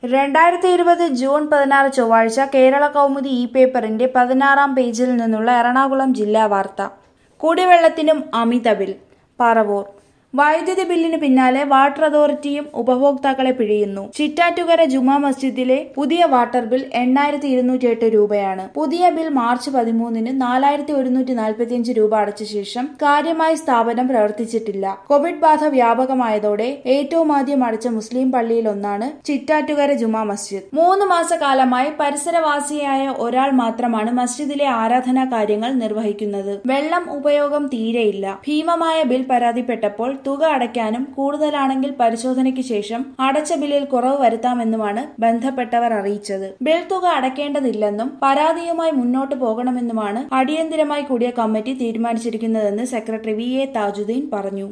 രണ്ടായിരത്തി ഇരുപത് ജൂൺ പതിനാറ് ചൊവ്വാഴ്ച കേരള കൗമുദി ഇ പേപ്പറിന്റെ പതിനാറാം പേജിൽ നിന്നുള്ള എറണാകുളം ജില്ലാ വാർത്ത കുടിവെള്ളത്തിനും അമിത ബിൽ പറവൂർ വൈദ്യുതി ബില്ലിന് പിന്നാലെ വാട്ടർ അതോറിറ്റിയും ഉപഭോക്താക്കളെ പിഴിയുന്നു ചിറ്റാറ്റുകര ജുമാ മസ്ജിദിലെ പുതിയ വാട്ടർ ബിൽ എണ്ണായിരത്തി ഇരുന്നൂറ്റി എട്ട് രൂപയാണ് പുതിയ ബിൽ മാർച്ച് പതിമൂന്നിന് നാലായിരത്തി ഒരുന്നൂറ്റി നാൽപ്പത്തിയഞ്ച് രൂപ അടച്ച ശേഷം കാര്യമായി സ്ഥാപനം പ്രവർത്തിച്ചിട്ടില്ല കോവിഡ് ബാധ വ്യാപകമായതോടെ ഏറ്റവും ആദ്യം അടച്ച മുസ്ലിം പള്ളിയിലൊന്നാണ് ചിറ്റാറ്റുകര ജുമാ മസ്ജിദ് മൂന്ന് മാസക്കാലമായി പരിസരവാസിയായ ഒരാൾ മാത്രമാണ് മസ്ജിദിലെ ആരാധനാ കാര്യങ്ങൾ നിർവഹിക്കുന്നത് വെള്ളം ഉപയോഗം തീരെയില്ല ഭീമമായ ബിൽ പരാതിപ്പെട്ടപ്പോൾ തുക അടയ്ക്കാനും കൂടുതലാണെങ്കിൽ പരിശോധനയ്ക്ക് ശേഷം അടച്ച ബില്ലിൽ കുറവ് വരുത്താമെന്നുമാണ് ബന്ധപ്പെട്ടവർ അറിയിച്ചത് ബിൽ തുക അടയ്ക്കേണ്ടതില്ലെന്നും പരാതിയുമായി മുന്നോട്ട് പോകണമെന്നുമാണ് അടിയന്തിരമായി കൂടിയ കമ്മിറ്റി തീരുമാനിച്ചിരിക്കുന്നതെന്ന് സെക്രട്ടറി വി എ താജുദ്ദീൻ പറഞ്ഞു